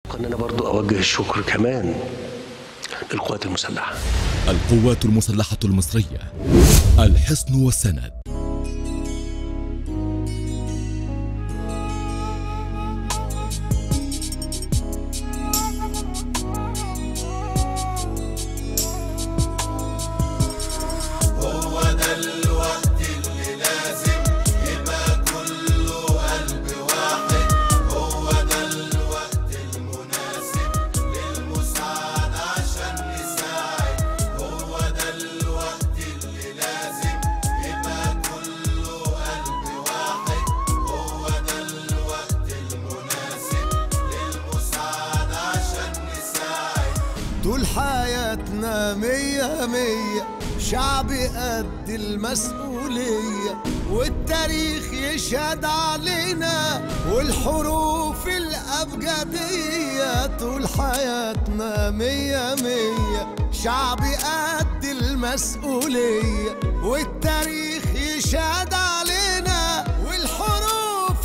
ان انا برضو اوجه الشكر كمان للقوات المسلحه القوات المسلحة المصرية الحصن والسند هو ده الوقت اللي لازم يبقى كله قلب واحد هو ده الوقت المناسب للمساعدة عشان نساعد هو ده الوقت اللي لازم يبقى كله قلب واحد هو ده الوقت المناسب للمساعدة عشان نساعد طول حياتنا مية مية شعب قد المسؤولية والتاريخ يشهد علينا والحروف الأبجدية طول حياتنا مية مية شعب قد المسؤولية والتاريخ يشهد علينا والحروف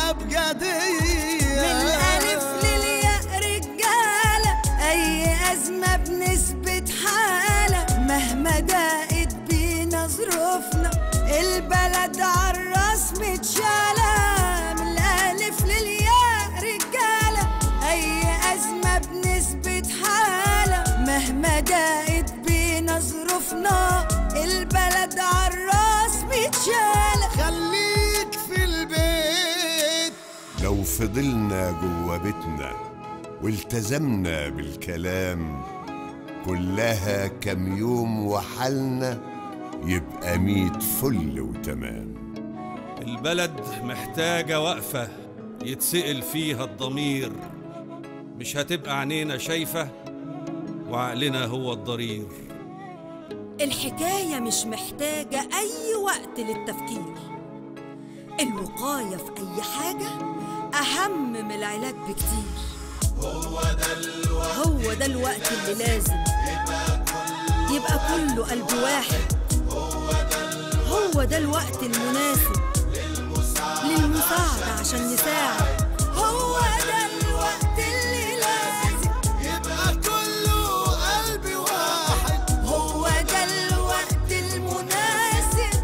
الأبجدية من الألف للياء رجالة أي أزمة بنثبت حالة مهما ضاقت بينا ظروفنا البلد عالراس متشالة من الألف للياء رجالة أي أزمة بنثبت حالة مهما ضاقت بينا ظروفنا البلد عالراس متشالة خليك في البيت لو فضلنا جوا بيتنا والتزمنا بالكلام كلها كم يوم وحالنا يبقى ميت فل وتمام البلد محتاجة وقفة يتسأل فيها الضمير مش هتبقى عينينا شايفة وعقلنا هو الضرير الحكاية مش محتاجة أي وقت للتفكير الوقاية في أي حاجة أهم من العلاج بكتير هو ده الوقت هو ده الوقت اللي لازم يبقى كله قلب واحد هو ده الوقت المناسب للمساعدة عشان نساعد هو ده الوقت اللي لازم يبقى كله قلب واحد هو ده الوقت المناسب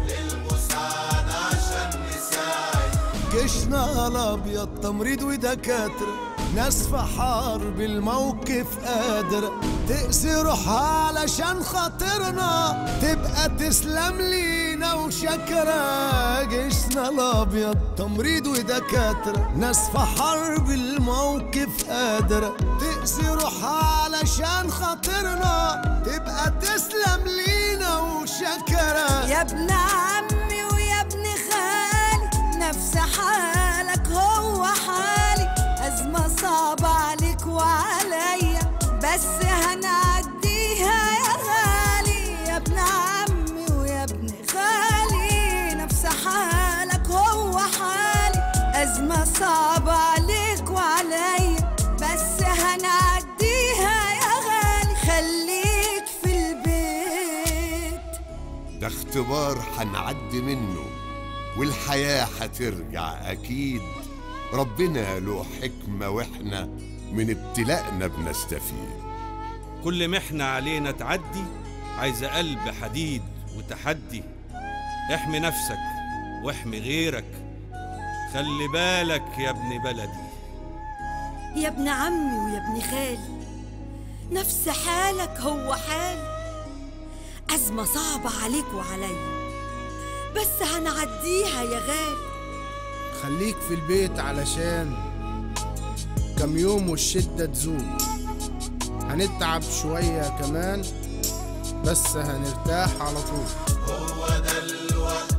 جيشنا الابيض تمريض ودكاتره ناس في حرب الموقف قادرة تقسي روحها علشان خاطرنا تبقى تسلم لينا وشكرا جيشنا الابيض تمريض ودكاترة ناس في حرب الموقف قادرة تقسي روحها علشان خاطرنا تبقى تسلم لينا وشكرا يا ابن عمي ويا ابن خالي نفس حالك هو حالي أزمة صعبة عليك وعليا بس هنعديها يا غالي يا ابن عمي ويا ابن خالي نفس حالك هو حالي أزمة صعبة عليك وعليا بس هنعديها يا غالي خليك في البيت ده اختبار هنعدي منه والحياة هترجع أكيد ربنا له حكمة وإحنا من ابتلائنا بنستفيد كل محنة علينا تعدي عايزة قلب حديد وتحدي احمي نفسك واحمي غيرك خلي بالك يا ابن بلدي يا ابن عمي ويا ابن خالي نفس حالك هو حالي أزمة صعبة عليك وعليا بس هنعديها يا غالي خليك في البيت علشان كم يوم والشدة تزول هنتعب شوية كمان بس هنرتاح على طول هو ده الوقت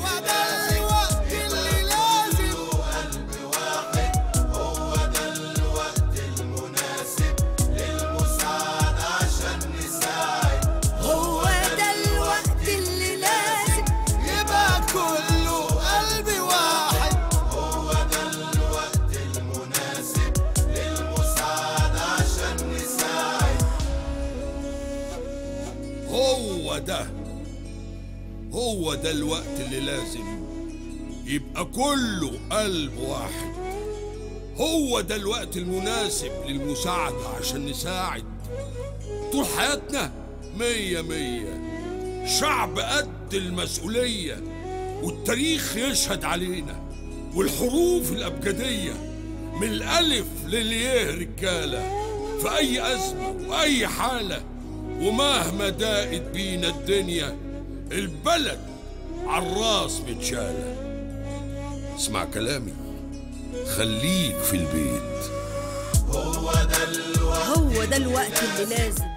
اللي لازم هو ده الوقت اللي لازم يبقى كله قلب واحد هو ده هو ده الوقت اللي لازم يبقى كله قلب واحد هو ده الوقت المناسب للمساعدة عشان نساعد طول حياتنا مية مية شعب قد المسؤولية والتاريخ يشهد علينا والحروف الأبجدية من الألف للياء رجالة في أي أزمة وأي حالة ومهما ضاقت بينا الدنيا البلد عالراس متشالة اسمع كلامي خليك في البيت هو ده الوقت اللي لازم